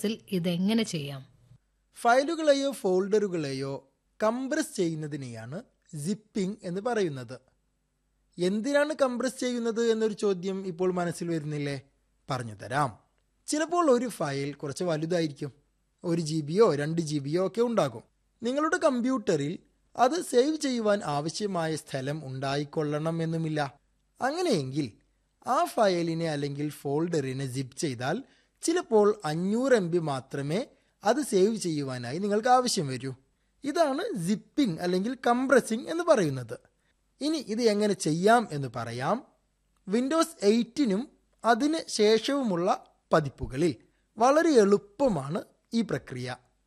വിൻഡോസിൽ ഇതെങ്ങനെ ചെയ്യാം ഫയലുകളെയോ ഫോൾഡറുകളെയോ compress ചെയ്യുന്നതിനെയാണ് sipping എന്ന് പറയുന്നത് എന്തിനാണ് കംപ്രസ് ചെയ്യുന്നത് എന്നൊരു ചോദ്യം ഇപ്പോൾ മനസ്സിൽ വരുന്നില്ലേ പറഞ്ഞു തരാം ചിലപ്പോൾ ഒരു ഫയൽ കുറച്ച് വലുതായിരിക്കും ഒരു ജി ബിയോ രണ്ട് ജി ബിയോ ഒക്കെ ഉണ്ടാകും നിങ്ങളുടെ കമ്പ്യൂട്ടറിൽ അത് സേവ് ചെയ്യുവാൻ ആവശ്യമായ സ്ഥലം ഉണ്ടായിക്കൊള്ളണം എന്നുമില്ല അങ്ങനെയെങ്കിൽ ആ ഫയലിനെ അല്ലെങ്കിൽ ഫോൾഡറിനെ സിപ്പ് ചെയ്താൽ ചിലപ്പോൾ അഞ്ഞൂറ് എം ബി മാത്രമേ അത് സേവ് ചെയ്യുവാനായി നിങ്ങൾക്ക് ആവശ്യം വരൂ ഇതാണ് സിപ്പിംഗ് അല്ലെങ്കിൽ കംപ്രസിംഗ് എന്ന് പറയുന്നത് ഇനി ഇത് എങ്ങനെ ചെയ്യാം എന്ന് പറയാം വിൻഡോസ് എയ്റ്റിനും അതിന് ശേഷവുമുള്ള പതിപ്പുകളിൽ വളരെ എളുപ്പമാണ് ഈ പ്രക്രിയ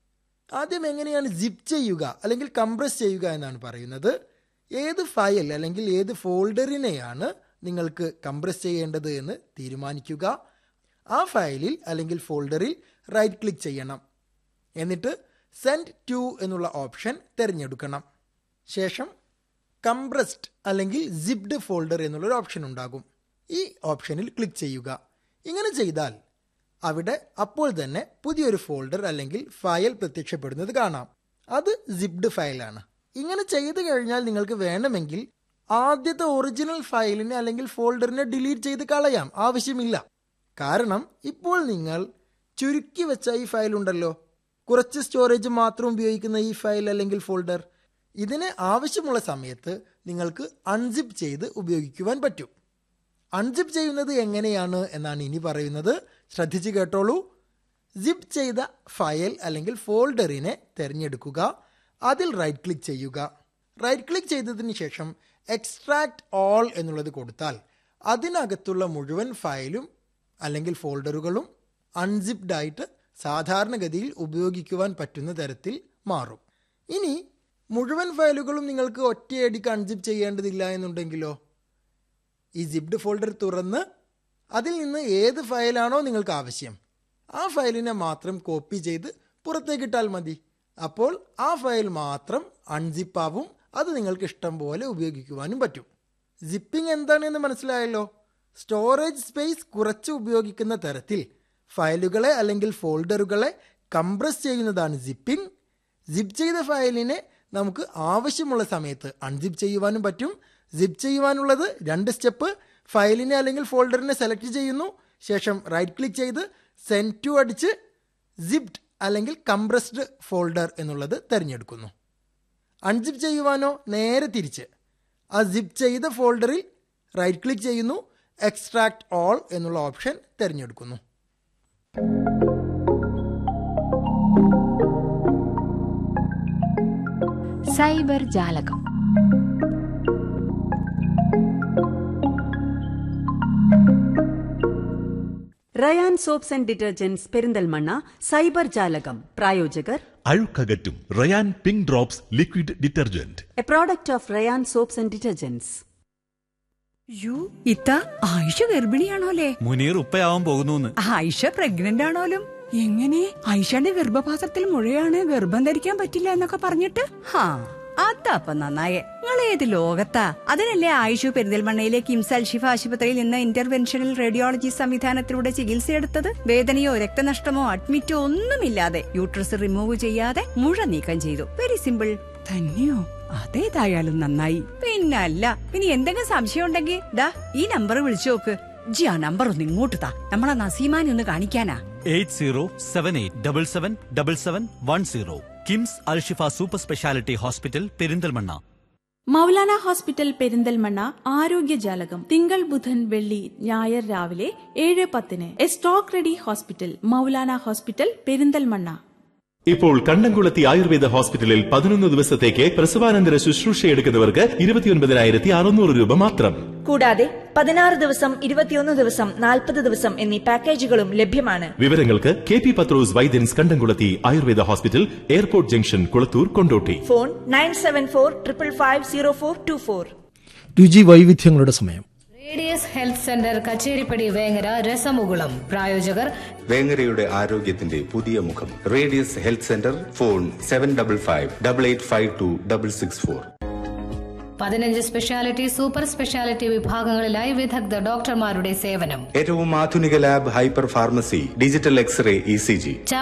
ആദ്യം എങ്ങനെയാണ് സിപ്പ് ചെയ്യുക അല്ലെങ്കിൽ കംപ്രസ് ചെയ്യുക എന്നാണ് പറയുന്നത് ഏത് ഫയൽ അല്ലെങ്കിൽ ഏത് ഫോൾഡറിനെയാണ് നിങ്ങൾക്ക് കംപ്രസ് ചെയ്യേണ്ടത് എന്ന് തീരുമാനിക്കുക ആ ഫയലിൽ അല്ലെങ്കിൽ ഫോൾഡറിൽ റൈറ്റ് ക്ലിക്ക് ചെയ്യണം എന്നിട്ട് സെൻഡ് ടു എന്നുള്ള ഓപ്ഷൻ തിരഞ്ഞെടുക്കണം ശേഷം കംപ്രസ്ഡ് അല്ലെങ്കിൽ സിപ്ഡ് ഫോൾഡർ എന്നുള്ളൊരു ഓപ്ഷൻ ഉണ്ടാകും ഈ ഓപ്ഷനിൽ ക്ലിക്ക് ചെയ്യുക ഇങ്ങനെ ചെയ്താൽ അവിടെ അപ്പോൾ തന്നെ പുതിയൊരു ഫോൾഡർ അല്ലെങ്കിൽ ഫയൽ പ്രത്യക്ഷപ്പെടുന്നത് കാണാം അത് സിപ്ഡ് ഫയലാണ് ഇങ്ങനെ ചെയ്തു കഴിഞ്ഞാൽ നിങ്ങൾക്ക് വേണമെങ്കിൽ ആദ്യത്തെ ഒറിജിനൽ ഫയലിനെ അല്ലെങ്കിൽ ഫോൾഡറിനെ ഡിലീറ്റ് ചെയ്ത് കളയാം ആവശ്യമില്ല കാരണം ഇപ്പോൾ നിങ്ങൾ ചുരുക്കി വെച്ച ഈ ഫയൽ ഉണ്ടല്ലോ കുറച്ച് സ്റ്റോറേജ് മാത്രം ഉപയോഗിക്കുന്ന ഈ ഫയൽ അല്ലെങ്കിൽ ഫോൾഡർ ഇതിനെ ആവശ്യമുള്ള സമയത്ത് നിങ്ങൾക്ക് അൺസിപ്പ് ചെയ്ത് ഉപയോഗിക്കുവാൻ പറ്റും അൺസിപ്പ് ചെയ്യുന്നത് എങ്ങനെയാണ് എന്നാണ് ഇനി പറയുന്നത് ശ്രദ്ധിച്ച് കേട്ടോളൂ സിപ്പ് ചെയ്ത ഫയൽ അല്ലെങ്കിൽ ഫോൾഡറിനെ തിരഞ്ഞെടുക്കുക അതിൽ റൈറ്റ് ക്ലിക്ക് ചെയ്യുക റൈറ്റ് ക്ലിക്ക് ചെയ്തതിന് ശേഷം എക്സ്ട്രാക്ട് ഓൾ എന്നുള്ളത് കൊടുത്താൽ അതിനകത്തുള്ള മുഴുവൻ ഫയലും അല്ലെങ്കിൽ ഫോൾഡറുകളും അൺസിപ്ഡ് ആയിട്ട് സാധാരണഗതിയിൽ ഉപയോഗിക്കുവാൻ പറ്റുന്ന തരത്തിൽ മാറും ഇനി മുഴുവൻ ഫയലുകളും നിങ്ങൾക്ക് ഒറ്റയടിക്ക് അൺസിപ്പ് ചെയ്യേണ്ടതില്ല എന്നുണ്ടെങ്കിലോ ഈ സിപ്ഡ് ഫോൾഡർ തുറന്ന് അതിൽ നിന്ന് ഏത് ഫയലാണോ നിങ്ങൾക്ക് ആവശ്യം ആ ഫയലിനെ മാത്രം കോപ്പി ചെയ്ത് പുറത്തേക്ക് ഇട്ടാൽ മതി അപ്പോൾ ആ ഫയൽ മാത്രം അൺസിപ്പ് ആവും അത് നിങ്ങൾക്ക് ഇഷ്ടം പോലെ ഉപയോഗിക്കുവാനും പറ്റും സിപ്പിംഗ് എന്താണെന്ന് മനസ്സിലായല്ലോ സ്റ്റോറേജ് സ്പേസ് കുറച്ച് ഉപയോഗിക്കുന്ന തരത്തിൽ ഫയലുകളെ അല്ലെങ്കിൽ ഫോൾഡറുകളെ കംപ്രസ് ചെയ്യുന്നതാണ് സിപ്പിംഗ് സിപ്പ് ചെയ്ത ഫയലിനെ നമുക്ക് ആവശ്യമുള്ള സമയത്ത് അൺസിപ്പ് ചെയ്യുവാനും പറ്റും സിപ്പ് ചെയ്യുവാനുള്ളത് രണ്ട് സ്റ്റെപ്പ് ഫയലിനെ അല്ലെങ്കിൽ ഫോൾഡറിനെ സെലക്ട് ചെയ്യുന്നു ശേഷം റൈറ്റ് ക്ലിക്ക് ചെയ്ത് സെൻഡ് ടു അടിച്ച് സിപ്ഡ് അല്ലെങ്കിൽ കംപ്രസ്ഡ് ഫോൾഡർ എന്നുള്ളത് തിരഞ്ഞെടുക്കുന്നു അൺസിപ്പ് ചെയ്യുവാനോ നേരെ തിരിച്ച് ആ സിപ്പ് ചെയ്ത ഫോൾഡറിൽ റൈറ്റ് ക്ലിക്ക് ചെയ്യുന്നു എക്സ്ട്രാക്ട് ഓൾ എന്നുള്ള ഓപ്ഷൻ തിരഞ്ഞെടുക്കുന്നു സൈബർ ജാലകം Rayan soaps and detergents Perinthalmanna cyber ജാലകം പ്രായോജകർ അഴുക്കകറ്റും Rayan pink drops liquid detergent a product of Rayan soaps and detergents യു ഇത്ത ആയിഷ ഗർഭിണിയാണോലേ മുനീർ ഉപ്പയാവാൻ പോകുന്നു ആയിഷ പ്രഗ്നന്റ് ആണോലും എങ്ങനെ ആയിഷയുടെ ഗർഭപാത്രത്തിൽ മുഴയാണ് ഗർഭം ധരിക്കാൻ പറ്റില്ല എന്നൊക്കെ പറഞ്ഞിട്ട് ഹാ അതപ്പ നന്നായേ നിങ്ങൾ ഏത് ലോകത്താ അതിനല്ലേ ആയിഷു പെരിന്തൽമണ്ണയിലെ കിംസ് അൽഷിഫ ആശുപത്രിയിൽ നിന്ന് ഇന്റർവെൻഷണൽ റേഡിയോളജി സംവിധാനത്തിലൂടെ ചികിത്സയെടുത്തത് വേദനയോ രക്തനഷ്ടമോ അഡ്മിറ്റോ ഒന്നുമില്ലാതെ യൂട്രസ് റിമൂവ് ചെയ്യാതെ മുഴ നീക്കം ചെയ്തു വെരി സിമ്പിൾ തന്നെയോ അതേതായാലും നന്നായി പിന്നല്ല ഇനി എന്തെങ്കിലും സംശയം ഉണ്ടെങ്കിൽ ദാ ഈ നമ്പർ വിളിച്ചു നോക്ക് ജി ആ നമ്പർ ഒന്ന് ഇങ്ങോട്ട് താ നമ്മളെ നസീമാനെ ഒന്ന് കാണിക്കാനാ eight zero seven eight double seven double seven one zero KIMS Alshifa super speciality hospital Perinthalmanna Maulana hospital Perinthalmanna ആരോഗ്യജാലകം തിങ്കൾ ബുധൻ വെള്ളി ഞായർ രാവിലെ ഏഴ് പത്തിന് a stock ready hospital Maulana hospital Perinthalmanna ഇപ്പോൾ കണ്ടംകുളത്തി ആയുർവേദ ഹോസ്പിറ്റലിൽ പതിനൊന്ന് ദിവസത്തേക്ക് പ്രസവാനന്തര ശുശ്രൂഷ എടുക്കുന്നവർക്ക് ഇരുപത്തിയൊൻപതിനായിരത്തി അറുന്നൂറ് രൂപ മാത്രം കൂടാതെ പതിനാറ് ദിവസം ഇരുപത്തിയൊന്ന് ദിവസം നാൽപ്പത് ദിവസം എന്നീ പാക്കേജുകളും ലഭ്യമാണ് വിവരങ്ങൾക്ക് K P Pathrose Vaidyans Kandamkulathi Ayurveda hospital airport junction Kulathur Kondotty phone nine seven four triple five zero four two four രുചി വൈവിധ്യങ്ങളുടെ സമയം radius health centre Kacheripadi Vengara രസമുകുളം പ്രായോജകർ വേങ്ങരയുടെ ആരോഗ്യത്തിന്റെ പുതിയ മുഖം radius health centre phone seven double five double eight five two double six four പതിനഞ്ച് സ്പെഷ്യാലിറ്റി സൂപ്പർ സ്പെഷ്യാലിറ്റി വിഭാഗങ്ങളിലായി വിദഗ്ധ ഡോക്ടർമാരുടെ സേവനം ഏറ്റവും ആധുനിക lab hyper pharmacy digital x-ray E C G